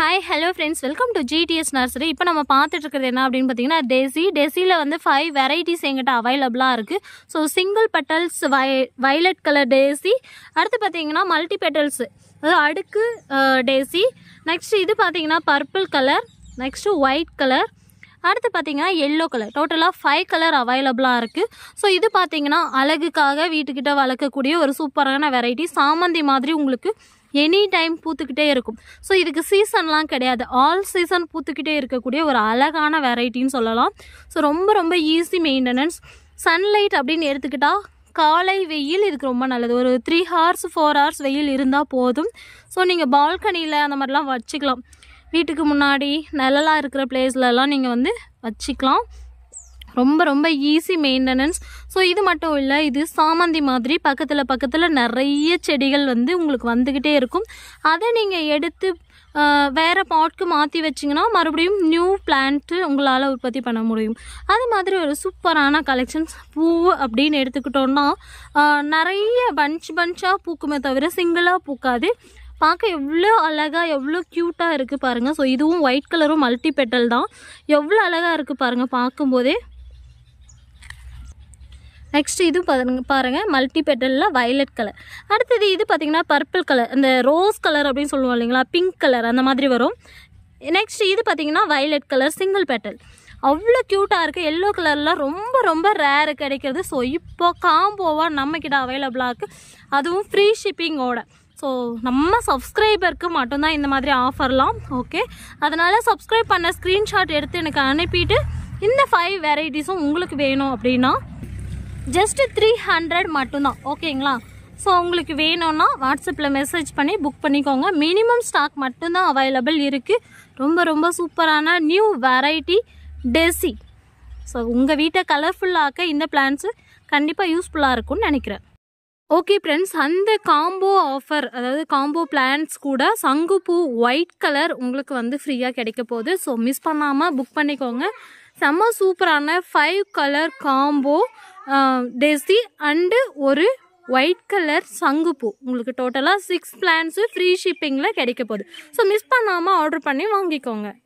hi hello friends welcome to GDS nursery இப்போ நம்ம பார்த்துட்டு இருக்கிறது என்ன அப்படின்னு பார்த்தீங்கன்னா டெசி டெசியில் வந்து ஃபைவ் வெரைட்டிஸ் எங்கிட்ட அவைலபிளாக இருக்குது ஸோ சிங்கிள் பெட்டல்ஸ் வை வைலட் கலர் டேசி அடுத்து பார்த்தீங்கன்னா மல்டி பெட்டல்ஸ் அதாவது அடுக்கு டேசி நெக்ஸ்ட் இது பார்த்தீங்கன்னா purple colour next white colour அடுத்து பார்த்தீங்கன்னா எல்லோ கலர் டோட்டலாக ஃபைவ் கலர் அவைலபிளாக இருக்குது ஸோ இது பார்த்தீங்கன்னா அழகுக்காக வீட்டுக்கிட்ட வளர்க்கக்கூடிய ஒரு சூப்பரான வெரைட்டி சாமந்தி மாதிரி உங்களுக்கு எனி டைம் பூத்துக்கிட்டே இருக்கும் ஸோ இதுக்கு சீசன்லாம் கிடையாது ஆல் சீசன் பூத்துக்கிட்டே இருக்கக்கூடிய ஒரு அழகான வெரைட்டின்னு சொல்லலாம் ஸோ ரொம்ப ரொம்ப ஈஸி மெயின்டெனன்ஸ் சன்லைட் அப்படின்னு எடுத்துக்கிட்டால் காலை வெயில் இதுக்கு ரொம்ப நல்லது ஒரு த்ரீ ஹவர்ஸ் ஃபோர் ஹவர்ஸ் வெயில் இருந்தால் போதும் ஸோ நீங்கள் பால்கனியில் அந்த மாதிரிலாம் வச்சுக்கலாம் வீட்டுக்கு முன்னாடி நிழலாக இருக்கிற பிளேஸ்லலாம் நீங்கள் வந்து வச்சுக்கலாம் ரொம்ப ரொம்ப ஈஸி மெயின்டெனன்ஸ் ஸோ இது மட்டும் இல்லை இது சாமந்தி மாதிரி பக்கத்தில் பக்கத்தில் நிறைய செடிகள் வந்து உங்களுக்கு வந்துக்கிட்டே இருக்கும் அதை நீங்கள் எடுத்து ஆஹ், வேற பாட்க்கு மாற்றி வச்சிங்கன்னா மறுபடியும் நியூ பிளான்ட்டு உங்களால் உற்பத்தி பண்ண முடியும் அது மாதிரி ஒரு சூப்பரான கலெக்ஷன்ஸ் பூ அப்படின்னு எடுத்துக்கிட்டோன்னா ஆஹ், நிறைய பஞ்ச் பஞ்சாக பூக்குமே தவிர சிங்கிளாக பூக்காது பார்க்க எவ்வளோ அழகாக எவ்வளோ க்யூட்டாக இருக்குது பாருங்கள் ஸோ இதுவும் ஒயிட் கலரும் மல்டி பெட்டல் தான் எவ்வளோ அழகாக இருக்குது பாருங்கள் பார்க்கும்போதே நெக்ஸ்ட் இது பாருங்க பாருங்க மல்டி பெட்டலில் வயலட் கலர் அடுத்தது இது பார்த்தீங்கன்னா பர்பிள் கலர் அந்த ரோஸ் கலர் அப்படின்னு சொல்லுவோம் இல்லைங்களா பிங்க் கலர் அந்த மாதிரி வரும் நெக்ஸ்ட் இது பார்த்தீங்கன்னா வயலட் கலர் சிங்கிள் பெட்டல் அவ்வளோ க்யூட்டாக இருக்குது எல்லோ கலரில் ரொம்ப ரொம்ப ரேரு கிடைக்கிறது ஸோ இப்போ காம்போவாக நம்மக்கிட்ட அவைலபிளாக இருக்குது அதுவும் ஃப்ரீ ஷிப்பிங்கோட ஸோ நம்ம சப்ஸ்கிரைபருக்கு மட்டும்தான் இந்த மாதிரி ஆஃபர்லாம் ஓகே அதனால் சப்ஸ்கிரைப் பண்ண ஸ்க்ரீன்ஷாட் எடுத்து எனக்கு அனுப்பிட்டு இந்த ஃபைவ் வெரைட்டிஸும் உங்களுக்கு வேணும் அப்படின்னா ஜஸ்ட் த்ரீ ஹண்ட்ரட் மட்டும்தான் ஓகேங்களா ஸோ உங்களுக்கு வேணும்னா வாட்ஸ்அப்பில் மெசேஜ் பண்ணி புக் பண்ணிக்கோங்க மினிமம் ஸ்டாக் மட்டும்தான் அவைலபிள் இருக்குது ரொம்ப ரொம்ப சூப்பரான நியூ வெரைட்டி டெசி ஸோ உங்கள் வீட்டை கலர்ஃபுல்லாக்க இந்த பிளான்ஸு கண்டிப்பாக யூஸ்ஃபுல்லாக இருக்கும்னு நினைக்கிறேன் ஓகே ஃப்ரெண்ட்ஸ் அந்த காம்போ ஆஃபர் அதாவது காம்போ பிளான்ஸ் கூட சங்குப்பூ ஒயிட் கலர் உங்களுக்கு வந்து ஃப்ரீயாக கிடைக்க போகுது ஸோ மிஸ் பண்ணாமல் புக் பண்ணிக்கோங்க செம்ம சூப்பரான five colour combo daisy and ஒரு ஒயிட் கலர் சங்குப்பூ உங்களுக்கு டோட்டலாக சிக்ஸ் பிளான்ஸு ஃப்ரீ ஷிப்பிங்கில் கிடைக்க போகுது ஸோ மிஸ் பண்ணாமல் ஆர்டர் பண்ணி வாங்கிக்கோங்க